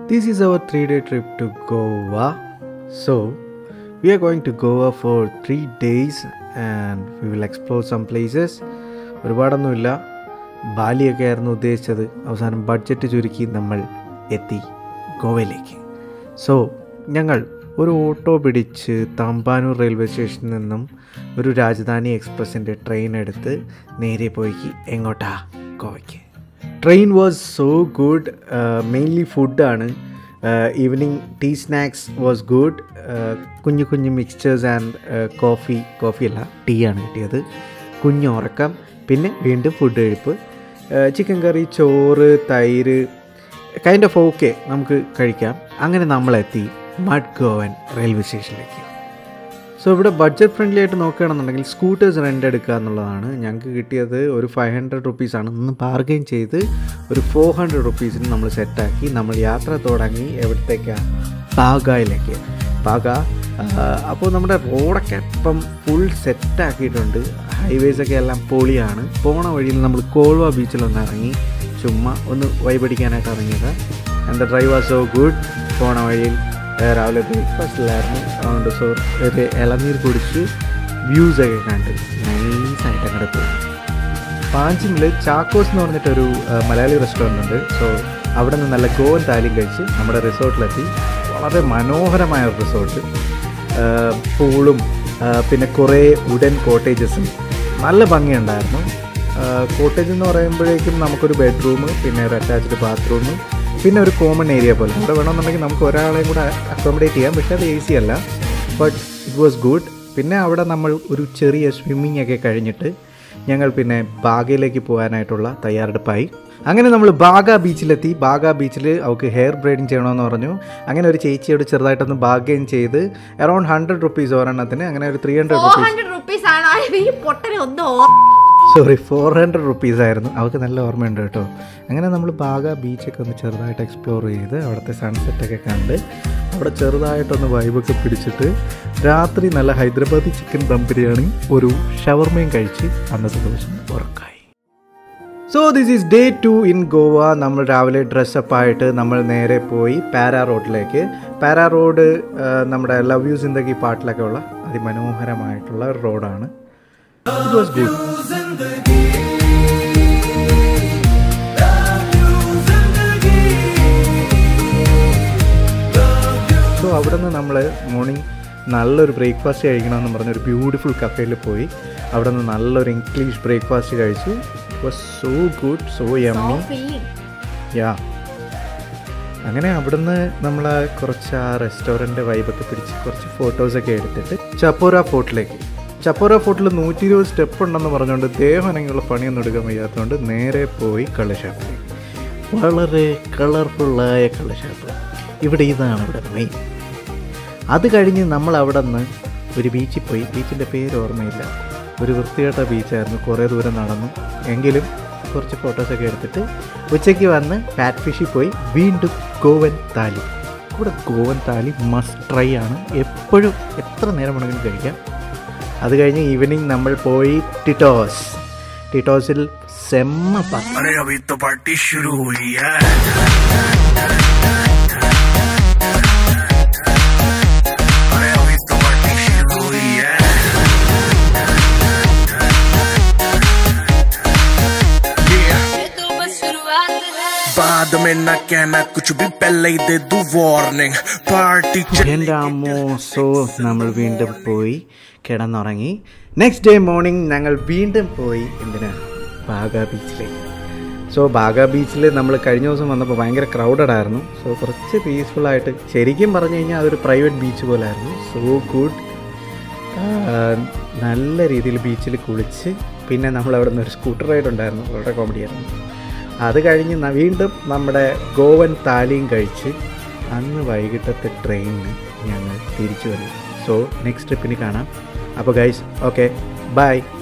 This is our three day trip to Goa. So, we are going to Goa for three days and we will explore some places. ഒരുപാടൊന്നുമില്ല ബാലിയൊക്കെ ആയിരുന്നു ഉദ്ദേശിച്ചത് അവസാനം budget ചുരുക്കി നമ്മൾ എത്തി ഗോവയിലേക്ക് so ഞങ്ങൾ ഒരു auto പിടിച്ച് തമ്പാനൂർ റെയിൽവേ സ്റ്റേഷനിൽ നിന്നും ഒരു രാജധാനി എക്സ്പ്രസിൻ്റെ ട്രെയിൻ എടുത്ത് നേരെ പോയി എങ്ങോട്ടാ ഗോവയ്ക്ക് train was so good mainly ഫുഡാണ് evening tea snacks was good കുഞ്ഞു കുഞ്ഞു മിക്സ്ചേഴ്സ് ആൻഡ് കോഫി കോഫി അല്ല ടീ ആണ് കിട്ടിയത് കുഞ്ഞു ഉറക്കം പിന്നെ വീണ്ടും ഫുഡ് കഴിപ്പ് ചിക്കൻ കറി ചോറ് തൈര് കൈൻഡ് ഓഫ് ഓക്കെ നമുക്ക് കഴിക്കാം അങ്ങനെ നമ്മളെത്തി മഡ് ഗോവൻ റെയിൽവേ സ്റ്റേഷനിലേക്ക് സോ ഇവിടെ ബഡ്ജറ്റ് ഫ്രണ്ട്ലി ആയിട്ട് നോക്കുകയാണെന്നുണ്ടെങ്കിൽ സ്കൂട്ടേഴ്സ് റെൻ്റ് എടുക്കുക എന്നുള്ളതാണ് ഞങ്ങൾക്ക് കിട്ടിയത് ഒരു ഫൈവ് ഹൺഡ്രഡ് റുപ്പീസാണ് ഇന്ന് ബാർഗെയിൻ ചെയ്ത് ഒരു ഫോർ ഹൺഡ്രഡ് റുപ്പീസിന് നമ്മൾ സെറ്റാക്കി നമ്മൾ യാത്ര തുടങ്ങി എവിടത്തേക്കാണ് പാഗയിലേക്ക് പാഗ അപ്പോൾ നമ്മുടെ റോഡൊക്കെ ഇപ്പം ഫുൾ സെറ്റാക്കിയിട്ടുണ്ട് ഹൈവേസൊക്കെ എല്ലാം പൊളിയാണ് പോണ വഴിയിൽ നമ്മൾ കോൾവ ബീച്ചിലൊന്ന് ഇറങ്ങി ചുമ്മാ ഒന്ന് വൈപടിക്കാനായിട്ട് ഇറങ്ങിയത് and the drive was so good പോണ വഴിയിൽ രാവിലെ ബ്രേക്ക്ഫാസ്റ്റിലായിരുന്നു അതുകൊണ്ട് സോ ഒരു ഇളനീർ കുടിച്ച് വ്യൂസൊക്കെ കണ്ട് നൈസായിട്ട് അങ്ങോട്ട് പോയി പാഞ്ചിമിൽ ചാക്കോസ് എന്ന് പറഞ്ഞിട്ടൊരു മലയാളി റെസ്റ്റോറൻ്റ് ഉണ്ട് സോ അവിടെ നിന്ന് നല്ല ഗോവൻ താലിയും കഴിച്ച് നമ്മുടെ റിസോർട്ടിലെത്തി വളരെ മനോഹരമായ ഒരു റിസോർട്ട് പൂളും പിന്നെ കുറേ വുഡൻ കോട്ടേജസും നല്ല ഭംഗിയുണ്ടായിരുന്നു കോട്ടേജ് എന്ന് പറയുമ്പോഴേക്കും നമുക്കൊരു ബെഡ്റൂം പിന്നെ ഒരു അറ്റാച്ച്ഡ് ബാത്റൂം പിന്നെ ഒരു കോമൺ ഏരിയ പോലെ അവിടെ വേണമെന്നുണ്ടെങ്കിൽ നമുക്ക് ഒരാളെയും കൂടെ അക്കോമഡേറ്റ് ചെയ്യാം പക്ഷേ അത് എ സി അല്ല ബട്ട് ഇറ്റ് വാസ് ഗുഡ് പിന്നെ അവിടെ നമ്മൾ ഒരു ചെറിയ സ്വിമ്മിങ് ഒക്കെ കഴിഞ്ഞിട്ട് ഞങ്ങൾ പിന്നെ ബാഗയിലേക്ക് പോകാനായിട്ടുള്ള തയ്യാറെടുപ്പായി അങ്ങനെ നമ്മൾ ബാഗ ബീച്ചിലെത്തി ബാഗ ബീച്ചിൽ അവൾക്ക് ഹെയർ ബ്രൈഡിങ് ചെയ്യണമെന്ന് പറഞ്ഞു അങ്ങനെ ഒരു ചേച്ചിയോട് ചെറുതായിട്ടൊന്ന് ബാഗെയിൻ ചെയ്ത് അറൗണ്ട് ഹൺഡ്രഡ് റുപ്പീസ് ഒരെണ്ണത്തിന് അങ്ങനെ ഒരു three hundred four rupees hundred rupees ആണ് ഈ പൊട്ടനെ ഒന്ന് സോറി ഫോർ ഹൺഡ്രഡ് റുപ്പീസ് ആയിരുന്നു അവൾക്ക് നല്ല ഓർമ്മയുണ്ട് കേട്ടോ അങ്ങനെ നമ്മൾ ബാഗ ബീച്ചൊക്കെ ഒന്ന് ചെറുതായിട്ട് എക്സ്പ്ലോർ ചെയ്ത് അവിടുത്തെ സൺസെറ്റൊക്കെ കണ്ട് അവിടെ ചെറുതായിട്ടൊന്ന് വൈബൊക്കെ പിടിച്ചിട്ട് രാത്രി നല്ല ഹൈദരാബാദി ചിക്കൻ ദം ബിരിയാണി ഒരു ഷവർമയും കഴിച്ച് അന്നത്തെ ദിവസം ഉറക്കായി so this is day two in Goa നമ്മൾ രാവിലെ ഡ്രസ്സപ്പ് ആയിട്ട് നമ്മൾ നേരെ പോയി പാരാ റോഡിലേക്ക് പാരാ റോഡ് നമ്മുടെ ലവ് യു സിന്ദഗി പാട്ടിലൊക്കെ ഉള്ള അതിമനോഹരമായിട്ടുള്ള ഒരു റോഡാണ് ഇറ്റ് വാസ് ഗുഡ് സോ അവിടെ നിന്ന് നമ്മൾ മോർണിംഗ് നല്ലൊരു ബ്രേക്ക്ഫാസ്റ്റ് കഴിക്കണമെന്ന് പറഞ്ഞ ഒരു ബ്യൂട്ടിഫുൾ കഫേയിൽ പോയി അവിടെ നിന്ന് നല്ലൊരു ഇംഗ്ലീഷ് ബ്രേക്ക്ഫാസ്റ്റ് കഴിച്ചു it was so good so yummy yeah അങ്ങനെ അവിടുന്ന് നമ്മൾ കുറച്ച് ആ റെസ്റ്റോറൻറ്റ് വൈബൊക്കെ പിടിച്ച് കുറച്ച് ഫോട്ടോസൊക്കെ എടുത്തിട്ട് ചപ്പോര ഫോർട്ടിലേക്ക് ചപ്പോര ഫോർട്ടിൽ നൂറ്റി ഇരുപത് സ്റ്റെപ്പ് ഉണ്ടെന്ന് പറഞ്ഞുകൊണ്ട് ദേഹനങ്ങനെയുള്ള പണിയൊന്നും എടുക്കാൻ വയ്യാത്തതുകൊണ്ട് നേരെ പോയി കള്ളുഷാപ്പിലേക്ക് വളരെ കളർഫുള്ളായ കള്ളുഷാപ്പ് ഇവിടെ ഇതാണ് ഇവിടെ മെയിൻ അത് കഴിഞ്ഞ് നമ്മൾ അവിടെ നിന്ന് ഒരു ബീച്ചിൽ പോയി ബീച്ചിൻ്റെ പേര് ഓർമ്മയില്ല ഒരു വൃത്തികെട്ട ബീച്ചായിരുന്നു കുറേ ദൂരം നടന്നു എങ്കിലും കുറച്ച് ഫോട്ടോസൊക്കെ എടുത്തിട്ട് ഉച്ചയ്ക്ക് വന്ന് ഫാറ്റ് ഫിഷിൽ പോയി വീണ്ടും ഗോവൻ താലി ഇവിടെ ഗോവൻ താലി മസ്റ്റ് ട്രൈ ആണ് എപ്പോഴും എത്ര നേരം വേണമെങ്കിലും കഴിക്കാം അത് കഴിഞ്ഞ് ഈവനിങ് നമ്മൾ പോയി ടിറ്റോസ് ടിറ്റോസിൽ സെമ്മ പ- अरे अभी तो पार्टी शुरू हुई है अरे अभी तो पार्टी शुरू हुई है Yeah. बाद में ना कहना कुछ भी पहले ही दे दू वार्निंग पार्टी എൻ്റെ അമ്മോ സോ നമ്മൾ വീണ്ടും പോയി കിടന്നുറങ്ങി നെക്സ്റ്റ് ഡേ മോർണിംഗ് ഞങ്ങൾ വീണ്ടും പോയി എന്തിനാ ബാഗ ബീച്ചിലേക്ക് സോ ബാഗ ബീച്ചിൽ നമ്മൾ കഴിഞ്ഞ ദിവസം വന്നപ്പോൾ ഭയങ്കര ക്രൗഡഡ് ആയിരുന്നു സോ കുറച്ച് പീസ്ഫുൾ ആയിട്ട് ശരിക്കും പറഞ്ഞു കഴിഞ്ഞാൽ അതൊരു പ്രൈവറ്റ് ബീച്ച് പോലായിരുന്നു സോ ഗുഡ് നല്ല രീതിയിൽ ബീച്ചിൽ കുളിച്ച് പിന്നെ നമ്മൾ അവിടെ നിന്ന് ഒരു സ്കൂട്ടർ റൈഡ് ഉണ്ടായിരുന്നു വളരെ കോമഡി ആയിരുന്നു അത് കഴിഞ്ഞ് ന- വീണ്ടും നമ്മുടെ ഗോവൻ താലിയും കഴിച്ച് അന്ന് വൈകിട്ടത്തെ ട്രെയിനിന് ഞങ്ങൾ തിരിച്ചു വന്നു സോ നെക്സ്റ്റ് ട്രിപ്പിന് കാണാം അപ്പോൾ ഗൈസ് ഓക്കെ ബൈ